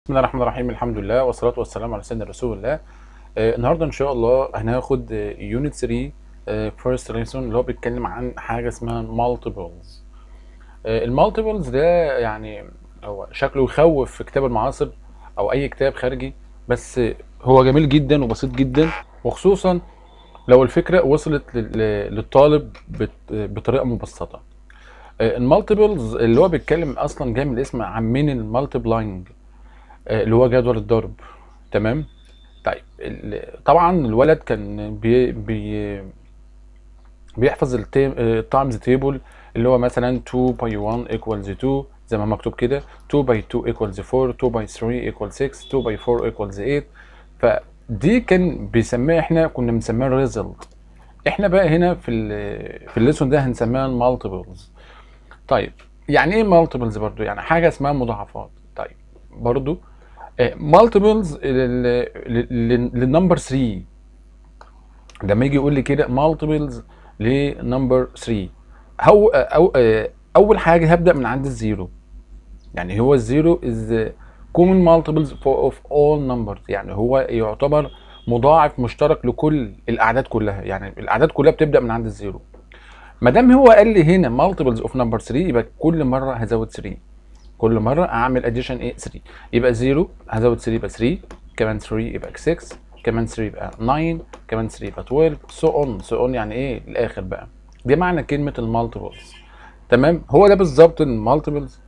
بسم الله الرحمن الرحيم الحمد لله والصلاة والسلام على سيدنا رسول الله آه النهارده ان شاء الله هناخد يونت 3 فيرست ليسون اللي هو بيتكلم عن حاجة اسمها مالتيبلز المالتيبلز ده يعني هو شكله يخوف في كتاب المعاصر او اي كتاب خارجي بس هو جميل جدا وبسيط جدا وخصوصا لو الفكرة وصلت لل- للطالب بت- بطريقة مبسطة المالتيبلز اللي هو بيتكلم اصلا جاي من الاسم عن مين المالتيبلاينج آه، اللي هو جدول الضرب تمام طيب ال- طبعا الولد كان بي بي بيحفظ التايمز تيبل اللي هو مثلا 2 باي 1 equals 2 زي ما مكتوب كده 2 باي 2 equals 4 2 باي 3 equals 6 2 باي 4 equals 8 فدي كان بيسميها احنا كنا بنسميها الريزلت احنا بقى هنا في ال في الليسون ده هنسميها المالتيبلز طيب يعني ايه مالتيبلز برضو يعني حاجه اسمها مضاعفات طيب برضو مالتيبلز للنمبر 3 لما يجي يقول لي كده مالتيبلز لنمبر 3 هو أو آه، اول حاجه هبدا من عند الزيرو يعني هو الزيرو از common multiples for of all numbers يعني هو يعتبر مضاعف مشترك لكل الاعداد كلها يعني الاعداد كلها بتبدا من عند الزيرو ما دام هو قال لي هنا multiples of number 3 يبقى كل مره هزود 3 كل مره اعمل اديشن ايه 3 يبقى 0 هزود 3 يبقى 3 كمان 3 يبقى 6 كمان 3 يبقى 9 كمان 3 يبقى 12 سو اون سو اون يعني ايه الاخر بقى دي معنى كلمه المالتيبلز تمام هو ده بالظبط المالتيبلز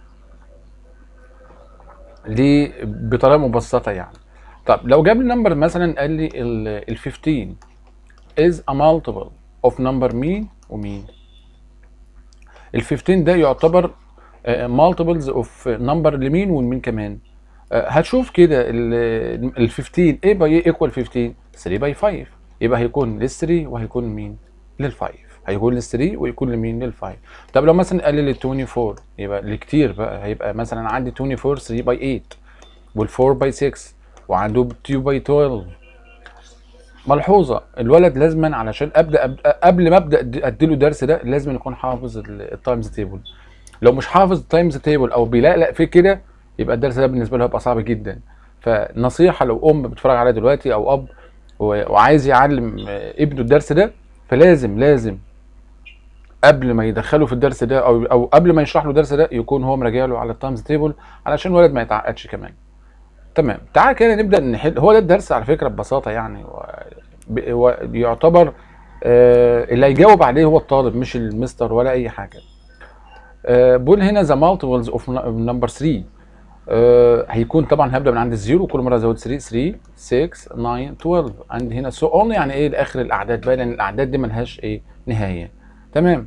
دي بطريقه مبسطه يعني طب لو جاب لي نمبر مثلا قال لي ال 15 is a multiple of number مين ومين ال 15 ده يعتبر مالتيبلز اوف نمبر لمين والمين كمان آه، هتشوف كده ال 15 ايه باي ايه ايكوال 15 3 باي 5 يبقى هيكون لل 3 وهيكون مين لل 5 هيكون لل 3 ويكون لمين لل 5 طب لو مثلا قال لي لل 24 يبقى لكتير بقى هيبقى مثلا عندي 24 3 باي 8 وال 4 باي 6 وعنده 2 باي 12 ملحوظه الولد لازما علشان ابدا أب- قبل ما ابدا أدي- اديله درس ده لازم يكون حافظ التايمز تيبل لو مش حافظ التايمز تيبل او بيلقلق فيه كده يبقى الدرس ده بالنسبه له هيبقى صعب جدا فنصيحه لو ام بتتفرج عليا دلوقتي او اب و- وعايز يعلم آه، ابنه الدرس ده فلازم لازم قبل ما يدخله في الدرس ده او او قبل ما يشرح له الدرس ده يكون هو مراجع له على التايمز تيبل علشان الولد ما يتعقدش كمان تمام تعال كده نبدا نحل هو ده الدرس على فكره ببساطه يعني و... ب- هو يعتبر آه اللي هيجاوب عليه هو الطالب مش المستر ولا اي حاجه آه بقول هنا ذا مالتيبلز اوف نمبر 3 آه هيكون طبعا هبدا من عند الزيرو كل مره ازود 3 3 6 9 12 عندي هنا سو اون يعني ايه لاخر الاعداد بقى لان الاعداد دي ملهاش ايه نهايه تمام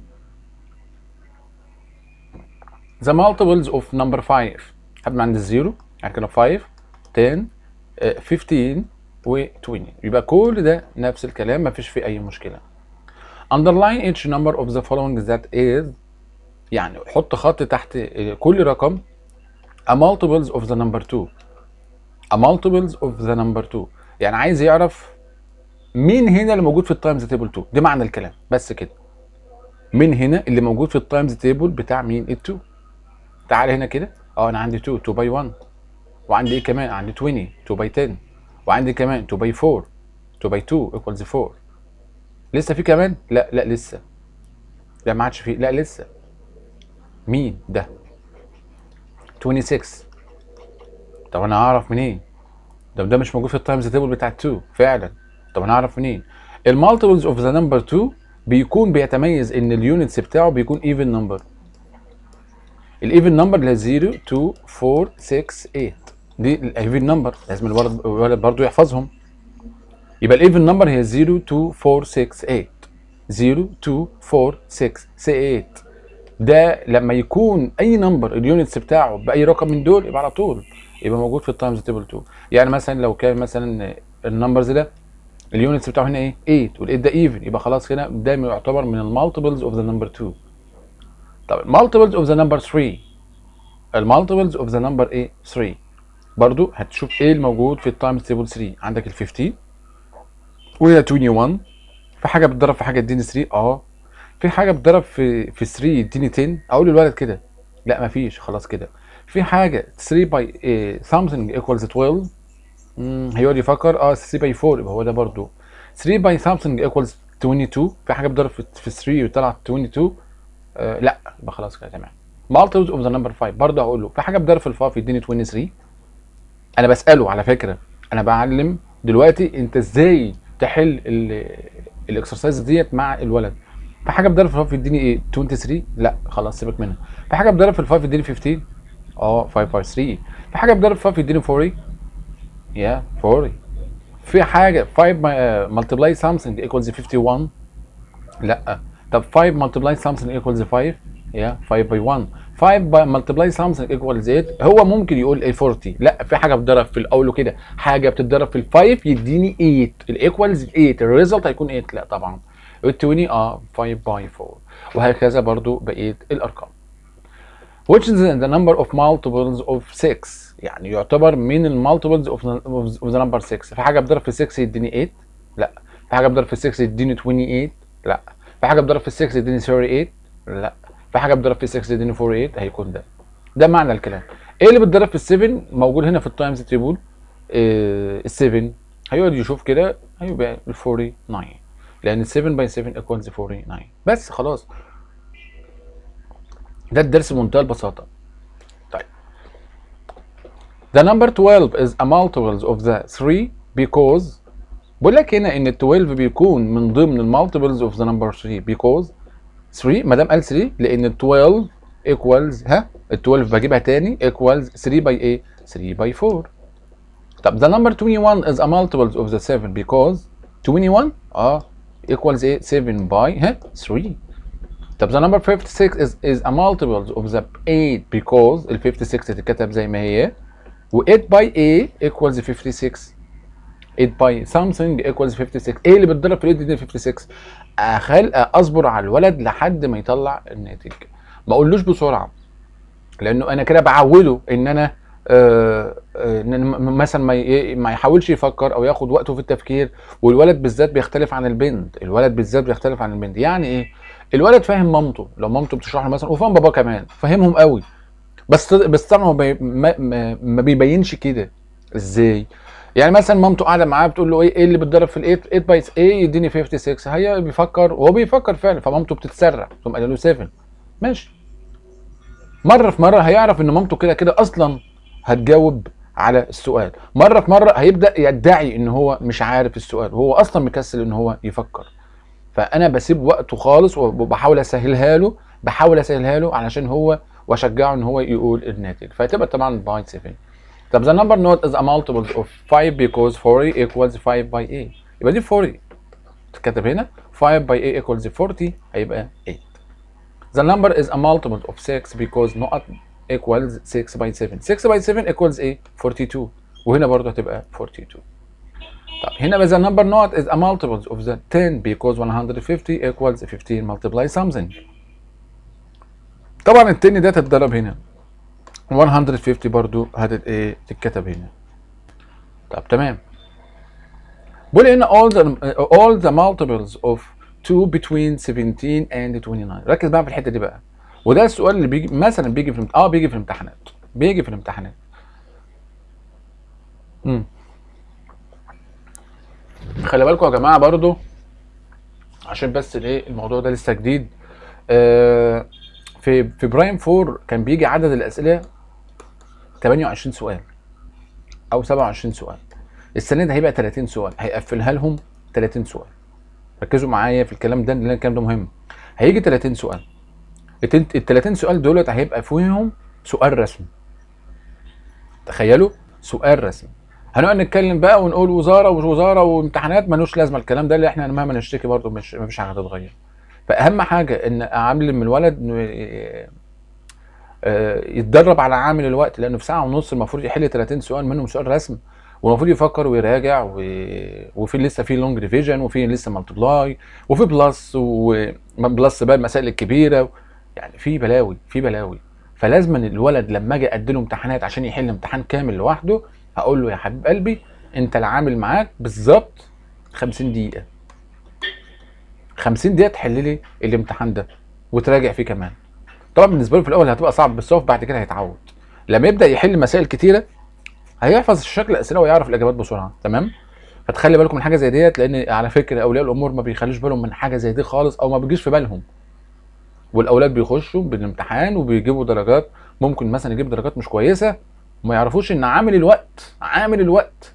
the multiples of number 5 هبدا من عند الزيرو يعني كده 5 10 آه، 15 و 20 يبقى كل ده نفس الكلام مفيش فيه اي مشكله underline each number of the following that is يعني حط خط تحت آه، كل رقم a multiples of the number 2 a multiples of the number 2 يعني عايز يعرف مين هنا اللي موجود في التايمز تيبل 2 ده معنى الكلام بس كده مين هنا اللي موجود في التايمز تيبل بتاع مين ال 2 تعال هنا كده اه انا عندي 2 2 باي 1 وعندي ايه كمان عندي 20 2 باي 10 وعندي كمان 2 باي 4 2 باي 2 ايكوالز 4 لسه في كمان لا لا لسه لا ما عادش في لا لسه مين ده 26 طب انا هعرف منين ده ده مش موجود في التايمز تيبل بتاع 2 فعلا طب انا هعرف منين المالتيبلز اوف ذا نمبر 2 بيكون بيتميز ان اليونتس بتاعه بيكون ايفن نمبر الايفن نمبر اللي هي 0 2 4 6 8 دي الايفن نمبر لازم الولد الولد برضه يحفظهم يبقى الايفن نمبر هي 0 2 4 6 8 0 2 4 6 8 ده لما يكون اي نمبر اليونتس بتاعه باي رقم من دول يبقى على طول يبقى موجود في التايمز تيبل 2 يعني مثلا لو كان مثلا النمبرز ده اليونتس بتاعه هنا ايه 8 وال8 ده ايفن يبقى خلاص هنا ده يعتبر من المالتيبلز اوف ذا نمبر 2 طب المالتيبلز اوف ذا نمبر 3 المالتيبلز اوف ذا نمبر ايه 3 برضو هتشوف ايه الموجود في التايمز تيبل 3 عندك ال 15 وهي 21 في حاجه بتضرب في حاجه اديني 3 اه في حاجه بتضرب في في 3 اديني 10 اقول للولد كده لا مفيش خلاص كده في حاجه 3 باي something equals 12 مم، هيقعد يفكر اه 3 باي 4 يبقى هو ده برضو 3 باي something equals 22 في حاجه بتضرب في في 3 وطلعت 22 آه لا يبقى خلاص كده تمام multiples of the number 5 برضه هقول له في حاجه بتضرب في ال 5 يديني 23 انا بساله على فكره انا بعلم دلوقتي انت ازاي تحل الاكسرسايز ديت مع الولد في حاجه بتضرب في ال 5 يديني ايه 23 لا خلاص سيبك منها في حاجه بتضرب في ال 5 يديني 15 اه 5 باي 3 في حاجه بتضرب في 5 يديني 40 يا 40 في حاجه 5 ملتبلاي something equals 51 لا طب 5 multiply something equals 5 يا 5 by 1 5 by multiply something equals 8 هو ممكن يقول ايه 40 لا في حاجه بتضرب في الاول كده حاجه بتتضرب في ال 5 يديني 8 الايكوالز 8 الريزلت هيكون 8 لا طبعا ال 20 اه 5 by 4 وهكذا برضو بقيه الارقام which is the number of multiples of 6 يعني يعتبر من المالتيبلز of the, of the number 6 في حاجه بتضرب في 6 يديني 8 لا في حاجه بتضرب في 6 يديني 28 لا في حاجه بتضرب في 6 يديني 38 لا في حاجه بتضرب في 6 يديني 48 هيكون ده ده معنى الكلام ايه اللي بتضرب في ال 7 موجود هنا في التايمز تيبل ال 7 هيقعد يشوف كده هيبقى ال 49 لان 7 باي 7 ايكوالز 49 بس خلاص ده الدرس بمنتهى البساطه طيب the number 12 is a multiples of the 3 because بقول لك هنا ان ال 12 بيكون من ضمن المالتيبلز اوف ذا نمبر 3 because 3 ما دام قال 3 لان ال 12 equals ها ال 12 بجيبها تاني equals 3 by ايه 3 by 4 طب the number 21 is a multiples of the 7 because 21 اه equals ايه 7 by ها 3 طب the number 56 is is a multiples of the 8 because ال 56 تتكتب زي ما هي و 8 by a equals 56 8 باي something equals 56 ايه اللي بتضرب في ال 8 دي 56 اخل اصبر على الولد لحد ما يطلع الناتج ما اقولوش بسرعه لانه انا كده بعوده ان انا آه آه إن مثلا ما ي- ما يحاولش يفكر او ياخد وقته في التفكير والولد بالذات بيختلف عن البنت الولد بالذات بيختلف عن البنت يعني ايه الولد فاهم مامته لو مامته بتشرح له مثلا وفاهم باباه كمان فاهمهم قوي بس بس طبعا ما, بي ما, ما, ما بيبينش كده ازاي يعني مثلا مامته قاعده معاه بتقول له ايه ايه اللي بتضرب في ال 8 8 باي ايه يديني 56 هي بيفكر وهو بيفكر فعلا فمامته بتتسرع تقوم قايله له 7 ماشي مره في مره هيعرف ان مامته كده كده اصلا هتجاوب على السؤال مره في مره هيبدا يدعي ان هو مش عارف السؤال وهو اصلا مكسل ان هو يفكر فانا بسيب وقته خالص وبحاول اسهلها له بحاول اسهلها له علشان هو واشجعه ان هو يقول الناتج فهتبقى طبعا باي 7 طب the number note is a multiple of 5 because 40 equals 5 by a يبقى دي 40 تتكتب هنا 5 by a equals 40 هيبقى 8 the number is a multiple of 6 because not equals 6 by 7 6 by 7 equals a 42 وهنا برضه هتبقى 42 طب هنا بقى the number not is a multiple of the 10 because 150 equals 15 multiply something طبعا ال 10 ده تتضرب هنا 150 برضو هتت ايه تتكتب هنا طب تمام بقول هنا all the all the multiples of 2 between 17 and 29 ركز بقى في الحته دي بقى وده السؤال اللي بيجي مثلا بيجي في الامت- اه بيجي في الامتحانات بيجي في الامتحانات امم خلي بالكم يا جماعه برضو عشان بس الايه الموضوع ده لسه جديد آه في في برايم 4 كان بيجي عدد الاسئله 28 سؤال او 27 سؤال السنه دي هيبقى 30 سؤال هيقفلها لهم 30 سؤال ركزوا معايا في الكلام ده لان الكلام ده مهم هيجي 30 سؤال ال 30 سؤال دولت هيبقى فيهم سؤال رسمي تخيلوا سؤال رسمي هنقعد نتكلم بقى ونقول وزاره ومش وزاره وامتحانات ملوش لازمه الكلام ده اللي احنا مهما نشتكي برضه مش مفيش حاجه هتتغير فاهم حاجه ان اعلم الولد انه ي- آه، يتدرب على عامل الوقت لانه في ساعه ونص المفروض يحل 30 سؤال منهم سؤال رسم والمفروض يفكر ويراجع و... وفي لسه في لونج ريفيجن وفي لسه مالتبلاي وفي بلس وبلس بقى المسائل الكبيره يعني في بلاوي في بلاوي فلازم الولد لما اجي اديله امتحانات عشان يحل امتحان كامل لوحده هقول له يا حبيب قلبي انت العامل معاك بالظبط 50 دقيقه 50 دقيقه تحل لي الامتحان ده وتراجع فيه كمان طبعا بالنسبه له في الاول هتبقى صعب بس هو بعد كده هيتعود لما يبدا يحل مسائل كتيره هيحفظ شكل الاسئله ويعرف الاجابات بسرعه تمام فتخلي بالكم من حاجه زي ديت لان على فكره اولياء الامور ما بيخلوش بالهم من حاجه زي دي خالص او ما بيجيش في بالهم والاولاد بيخشوا بالامتحان وبيجيبوا درجات ممكن مثلا يجيب درجات مش كويسه وما يعرفوش ان عامل الوقت عامل الوقت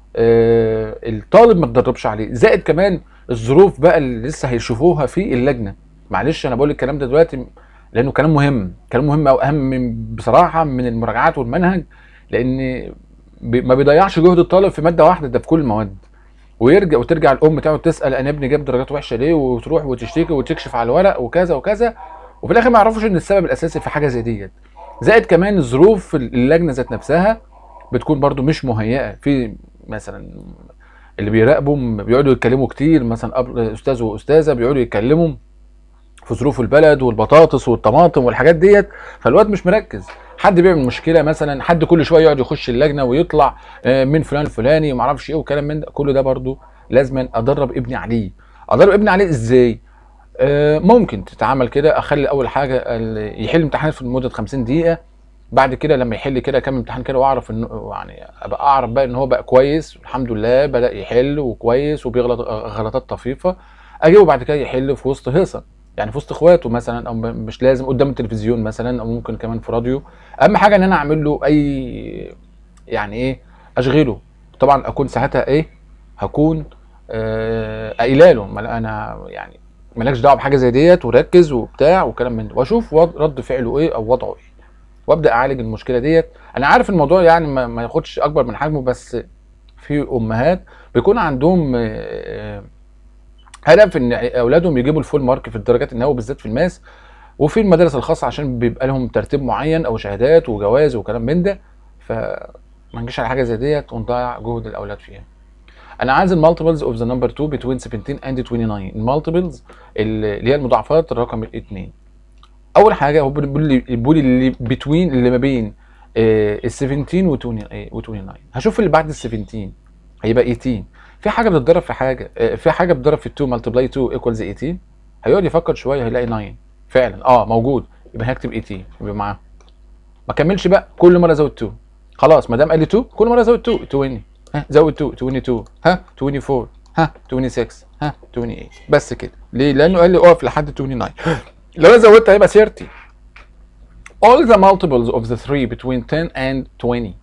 آه الطالب ما اتدربش عليه زائد كمان الظروف بقى اللي لسه هيشوفوها في اللجنه معلش انا بقول الكلام ده دلوقتي لانه كلام مهم كلام مهم او اهم من بصراحه من المراجعات والمنهج لان بي ما بيضيعش جهد الطالب في ماده واحده ده في كل المواد ويرجع وترجع الام بتاعه تسال انا ابني جاب درجات وحشه ليه وتروح وتشتكي وتكشف على الورق وكذا وكذا وفي الاخر ما يعرفوش ان السبب الاساسي في حاجه زي ديت زائد كمان ظروف اللجنه ذات نفسها بتكون برضو مش مهيئه في مثلا اللي بيراقبوا بيقعدوا يتكلموا كتير مثلا استاذ واستاذه بيقعدوا يتكلموا في ظروف البلد والبطاطس والطماطم والحاجات ديت فالواد مش مركز حد بيعمل مشكله مثلا حد كل شويه يقعد يخش اللجنه ويطلع من فلان الفلاني وما اعرفش ايه وكلام من ده كل ده برضو لازم ادرب ابني عليه ادرب ابني عليه ازاي آه ممكن تتعامل كده اخلي اول حاجه يحل امتحان في مده 50 دقيقه بعد كده لما يحل كده كام امتحان كده واعرف انه يعني ابقى اعرف بقى ان هو بقى كويس الحمد لله بدا يحل وكويس وبيغلط غلطات طفيفه اجيبه بعد كده يحل في وسط هيصه يعني في وسط اخواته مثلا او مش لازم قدام التلفزيون مثلا او ممكن كمان في راديو اهم حاجه ان انا اعمل له اي يعني ايه اشغله طبعا اكون ساعتها ايه هكون آه قايله له انا يعني مالكش دعوه بحاجه زي ديت وركز وبتاع وكلام من ده واشوف رد فعله ايه او وضعه ايه وابدا اعالج المشكله ديت انا عارف الموضوع يعني ما, ما ياخدش اكبر من حجمه بس في امهات بيكون عندهم آه هدف ان اولادهم يجيبوا الفول مارك في الدرجات النهائيه بالذات في الماس وفي المدارس الخاصه عشان بيبقى لهم ترتيب معين او شهادات وجواز وكلام من ده فما نجيش على حاجه زي ديت ونضيع جهد الاولاد فيها انا عايز المالتيبلز اوف ذا نمبر 2 بين 17 اند 29 المالتيبلز اللي هي المضاعفات الرقم الاثنين اول حاجه هو بيقول لي بيقول اللي بتوين اللي ما بين ال 17 و 29 هشوف اللي بعد ال 17 هيبقى 18 في حاجه بتتضرب في حاجه في حاجه بتتضرب في 2 ملتبلاي 2 ايكوالز 18 هيقعد يفكر شويه هيلاقي 9 فعلا اه موجود يبقى هكتب 18 يبقى معاه ما كملش بقى كل مره زود 2 خلاص ما دام قال لي 2 كل مره زود 2 20 ها زود 2 22 ها 24 ها 26 ها 28 بس كده ليه لانه قال لي اقف لحد 29 لو انا زودت هيبقى 30 all the multiples of the 3 between 10 and 20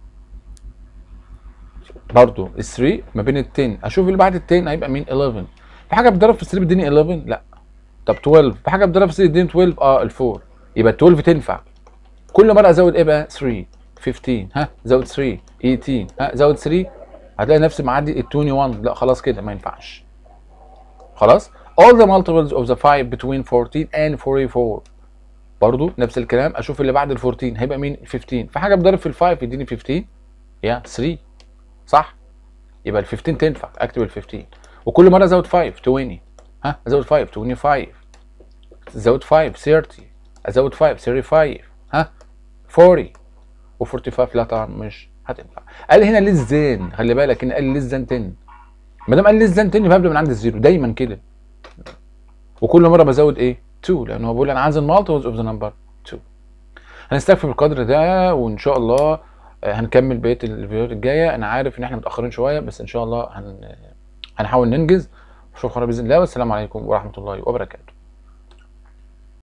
برضه ال 3 ما بين ال 10 اشوف اللي بعد ال 10 هيبقى مين 11 في حاجه بتضرب في 3 بتديني 11 لا طب 12 في حاجه بتضرب في 3 بتديني 12 اه ال 4 يبقى ال 12 تنفع كل مره ازود ايه بقى 3 15 ها زود 3 18 ها زود 3 هتلاقي نفسي معدي ال 21 لا خلاص كده ما ينفعش خلاص all the multiples of the 5 between 14 and 44 برضو نفس الكلام اشوف اللي بعد ال 14 هيبقى مين 15 في حاجه بضرب في ال 5 يديني 15 يا 3 صح يبقى ال 15 تنفع اكتب ال 15 وكل مره ازود 5 20 ها ازود 5 25 ازود 5 30 ازود 5 35 ها 40 و45 لا طبعا مش هتنفع قال هنا ليس زين خلي بالك ان قال ليس زين 10 ما دام قال ليس زين 10 يبقى هبدا من عند الزيرو دايما كده وكل مره بزود ايه 2 لان هو بيقول انا عايز المالتيبلز اوف ذا نمبر 2 هنستكفي بالقدر ده وان شاء الله هنكمل بقيه الفيديوهات الجايه انا عارف ان احنا متاخرين شويه بس ان شاء الله هن... هنحاول ننجز اشوفكم باذن الله والسلام عليكم ورحمه الله وبركاته